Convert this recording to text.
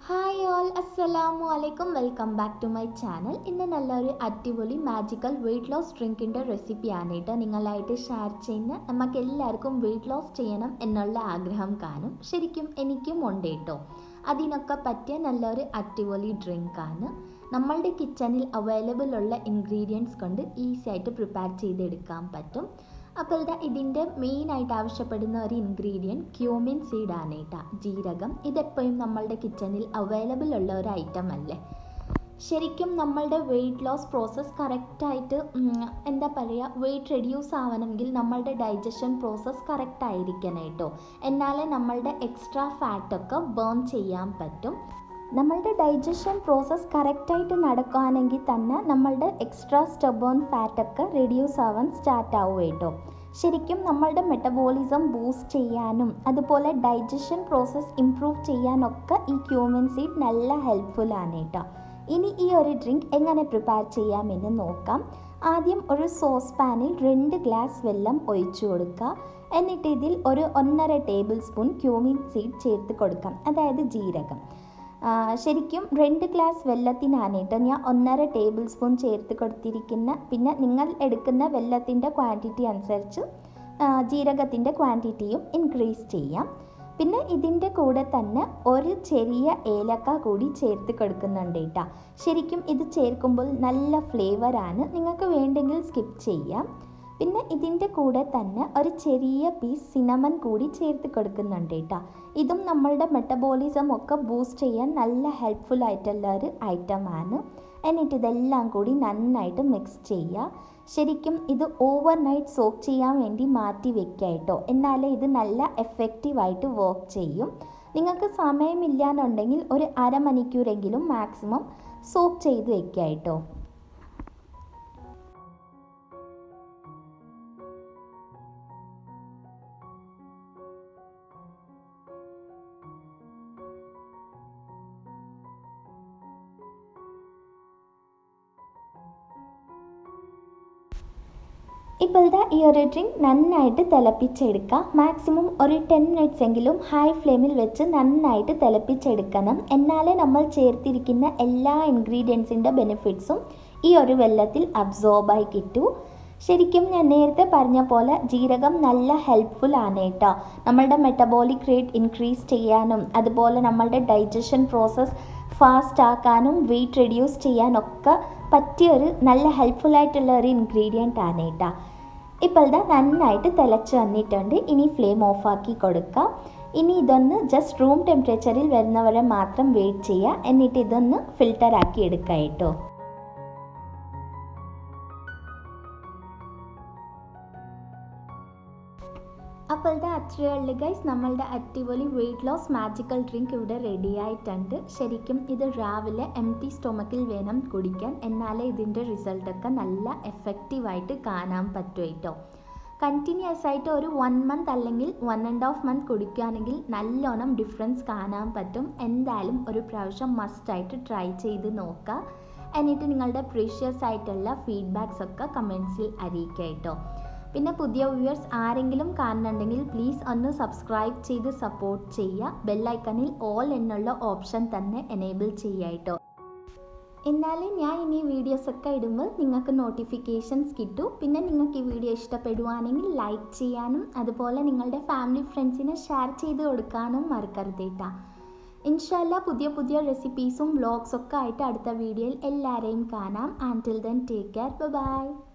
hi all അസ്സലാമു അലൈക്കും welcome back to my channel ഇന്ന് നല്ലൊരു അടിപൊളി മാജിക്കൽ വെയിറ്റ് ലോസ് ഡ്രിങ്കിൻ്റെ റെസിപ്പിയാണ് കേട്ടോ നിങ്ങളായിട്ട് ഷെയർ ചെയ്യുന്ന നമുക്ക് എല്ലാവർക്കും വെയിറ്റ് ലോസ് ചെയ്യണം എന്നുള്ള ആഗ്രഹം കാണും ശരിക്കും എനിക്കും ഉണ്ട് കേട്ടോ അതിനൊക്കെ പറ്റിയ നല്ലൊരു അടിപൊളി ഡ്രിങ്കാണ് നമ്മളുടെ കിച്ചണിൽ അവൈലബിൾ ഉള്ള ഇൻഗ്രീഡിയൻസ് കൊണ്ട് ഈസി ആയിട്ട് പ്രിപ്പയർ ചെയ്തെടുക്കാൻ പറ്റും അപ്പോൾ ഇതാ ഇതിൻ്റെ മെയിനായിട്ട് ആവശ്യപ്പെടുന്ന ഒരു ഇൻഗ്രീഡിയൻറ്റ് ക്യൂമിൻ സീഡാണ് കേട്ടോ ജീരകം ഇതെപ്പോഴും നമ്മളുടെ കിച്ചണിൽ അവൈലബിൾ ഉള്ള ഒരു ഐറ്റം അല്ലേ ശരിക്കും നമ്മളുടെ വെയിറ്റ് ലോസ് പ്രോസസ്സ് കറക്റ്റായിട്ട് എന്താ പറയുക വെയിറ്റ് റെഡ്യൂസ് ആവണമെങ്കിൽ നമ്മളുടെ ഡൈജഷൻ പ്രോസസ്സ് കറക്റ്റ് ആയിരിക്കണം കേട്ടോ എന്നാലേ നമ്മളുടെ എക്സ്ട്രാ ഫാറ്റൊക്കെ ബേൺ ചെയ്യാൻ പറ്റും നമ്മളുടെ ഡൈജഷൻ പ്രോസസ്സ് കറക്റ്റായിട്ട് നടക്കുകയാണെങ്കിൽ തന്നെ നമ്മളുടെ എക്സ്ട്രാ സ്റ്റബേൺ ഫാറ്റൊക്കെ റെഡ്യൂസ് ആവാൻ സ്റ്റാർട്ട് ആവും കേട്ടോ ശരിക്കും നമ്മളുടെ മെറ്റബോളിസം ബൂസ്റ്റ് ചെയ്യാനും അതുപോലെ ഡൈജഷൻ പ്രോസസ്സ് ഇംപ്രൂവ് ചെയ്യാനൊക്കെ ഈ ക്യൂമിൻ സീഡ് നല്ല ഹെൽപ്ഫുൾ ആണ് കേട്ടോ ഇനി ഈ ഒരു ഡ്രിങ്ക് എങ്ങനെ പ്രിപ്പയർ ചെയ്യാമെന്ന് നോക്കാം ആദ്യം ഒരു സോസ് പാനിൽ രണ്ട് ഗ്ലാസ് വെള്ളം ഒഴിച്ചു കൊടുക്കുക എന്നിട്ട് ഇതിൽ ഒരു ഒന്നര ടേബിൾ സ്പൂൺ ക്യൂമിൻ സീഡ് ചേർത്ത് കൊടുക്കാം അതായത് ജീരകം ശരിക്കും രണ്ട് ഗ്ലാസ് വെള്ളത്തിനാണ് കേട്ടോ ഞാൻ ഒന്നര ടേബിൾ സ്പൂൺ ചേർത്ത് കൊടുത്തിരിക്കുന്ന പിന്നെ നിങ്ങൾ എടുക്കുന്ന വെള്ളത്തിൻ്റെ ക്വാണ്ടിറ്റി അനുസരിച്ച് ജീരകത്തിൻ്റെ ക്വാണ്ടിറ്റിയും ഇൻക്രീസ് ചെയ്യാം പിന്നെ ഇതിൻ്റെ കൂടെ തന്നെ ഒരു ചെറിയ ഏലക്ക കൂടി ചേർത്ത് കൊടുക്കുന്നുണ്ട് കേട്ടോ ശരിക്കും ഇത് ചേർക്കുമ്പോൾ നല്ല ഫ്ലേവറാണ് നിങ്ങൾക്ക് വേണ്ടെങ്കിൽ സ്കിപ്പ് ചെയ്യാം പിന്നെ ഇതിൻ്റെ കൂടെ തന്നെ ഒരു ചെറിയ പീസ് സിനമൺ കൂടി ചേർത്ത് കൊടുക്കുന്നുണ്ട് കേട്ടോ ഇതും നമ്മളുടെ മെറ്റബോളിസം ഒക്കെ ബൂസ്റ്റ് ചെയ്യാൻ നല്ല ഹെൽപ്ഫുൾ ആയിട്ടുള്ള ഒരു ഐറ്റമാണ് എന്നിട്ട് ഇതെല്ലാം കൂടി നന്നായിട്ട് മിക്സ് ചെയ്യുക ശരിക്കും ഇത് ഓവർ നൈറ്റ് സോക്ക് ചെയ്യാൻ വേണ്ടി മാറ്റി വെക്കുക കേട്ടോ എന്നാലേ ഇത് നല്ല എഫക്റ്റീവായിട്ട് വർക്ക് ചെയ്യും നിങ്ങൾക്ക് സമയമില്ലാന്നുണ്ടെങ്കിൽ ഒരു അരമണിക്കൂറെങ്കിലും മാക്സിമം സോക്ക് ചെയ്ത് വെക്കുക കേട്ടോ ഇപ്പോഴത്തെ ഈ ഒരു ഡ്രിങ്ക് നന്നായിട്ട് തിളപ്പിച്ചെടുക്കുക മാക്സിമം ഒരു ടെൻ മിനിറ്റ്സ് എങ്കിലും ഹൈ ഫ്ലെയിമിൽ വെച്ച് നന്നായിട്ട് തിളപ്പിച്ചെടുക്കണം എന്നാലേ നമ്മൾ ചേർത്തിരിക്കുന്ന എല്ലാ ഇൻഗ്രീഡിയൻസിൻ്റെ ബെനിഫിറ്റ്സും ഈ ഒരു വെള്ളത്തിൽ അബ്സോർബായി കിട്ടൂ ശരിക്കും ഞാൻ നേരത്തെ പറഞ്ഞ പോലെ ജീരകം നല്ല ഹെൽപ്ഫുൾ ആണ് കേട്ടോ നമ്മളുടെ മെറ്റബോളിക് റേറ്റ് ഇൻക്രീസ് ചെയ്യാനും അതുപോലെ നമ്മളുടെ ഡൈജഷൻ പ്രോസസ്സ് ഫാസ്റ്റ് ആക്കാനും വെയിറ്റ് റെഡ്യൂസ് ചെയ്യാനൊക്കെ പറ്റിയ ഒരു നല്ല ഹെൽപ്ഫുൾ ആയിട്ടുള്ള ഒരു ഇൻഗ്രീഡിയൻ്റ് ആണ് കേട്ടോ ഇപ്പോൾ ഇതാ നന്നായിട്ട് തിളച്ച് വന്നിട്ടുണ്ട് ഇനി ഫ്ലെയിം ഓഫാക്കി കൊടുക്കുക ഇനി ഇതൊന്ന് ജസ്റ്റ് റൂം ടെമ്പറേച്ചറിൽ വരുന്നവരെ മാത്രം വെയിറ്റ് ചെയ്യുക എന്നിട്ട് ഇതൊന്ന് ഫിൽട്ടർ ആക്കി എടുക്കുക കേട്ടോ അപ്പോൾ ഇത് അത്രയേ ഉള്ളൂ ഗൈസ് നമ്മളുടെ അടിപൊളി വെയിറ്റ് ലോസ് മാജിക്കൽ ഡ്രിങ്ക് ഇവിടെ റെഡി ആയിട്ടുണ്ട് ശരിക്കും ഇത് രാവിലെ എം ടി സ്റ്റൊമക്കിൽ വേണം കുടിക്കാൻ എന്നാലേ ഇതിൻ്റെ റിസൾട്ടൊക്കെ നല്ല എഫക്റ്റീവായിട്ട് കാണാൻ പറ്റും കേട്ടോ കണ്ടിന്യൂസ് ആയിട്ട് ഒരു വൺ മന്ത് അല്ലെങ്കിൽ വൺ ആൻഡ് ഹാഫ് മന്ത് കുടിക്കുകയാണെങ്കിൽ നല്ലോണം ഡിഫറൻസ് കാണാൻ പറ്റും എന്തായാലും ഒരു പ്രാവശ്യം മസ്റ്റായിട്ട് ട്രൈ ചെയ്ത് നോക്കുക എന്നിട്ട് നിങ്ങളുടെ പ്രീഷ്യസ് ആയിട്ടുള്ള ഫീഡ്ബാക്സ് ഒക്കെ കമൻസിൽ അറിയിക്കുക കേട്ടോ പിന്നെ പുതിയ വ്യൂവേഴ്സ് ആരെങ്കിലും കാണുന്നുണ്ടെങ്കിൽ പ്ലീസ് ഒന്ന് സബ്സ്ക്രൈബ് ചെയ്ത് സപ്പോർട്ട് ചെയ്യുക ബെല്ലൈക്കണിൽ ഓൾ എന്നുള്ള ഓപ്ഷൻ തന്നെ എനേബിൾ ചെയ്യുക കേട്ടോ എന്നാലും ഞാൻ ഇനി വീഡിയോസൊക്കെ ഇടുമ്പോൾ നിങ്ങൾക്ക് നോട്ടിഫിക്കേഷൻസ് കിട്ടും പിന്നെ നിങ്ങൾക്ക് ഈ വീഡിയോ ഇഷ്ടപ്പെടുവാണെങ്കിൽ ലൈക്ക് ചെയ്യാനും അതുപോലെ നിങ്ങളുടെ ഫാമിലി ഫ്രണ്ട്സിന് ഷെയർ ചെയ്ത് കൊടുക്കാനും മറക്കരുത് കേട്ടോ ഇൻഷല്ല പുതിയ പുതിയ റെസിപ്പീസും വ്ളോഗ്സൊക്കെ ആയിട്ട് അടുത്ത വീഡിയോയിൽ എല്ലാവരെയും കാണാം until then take care by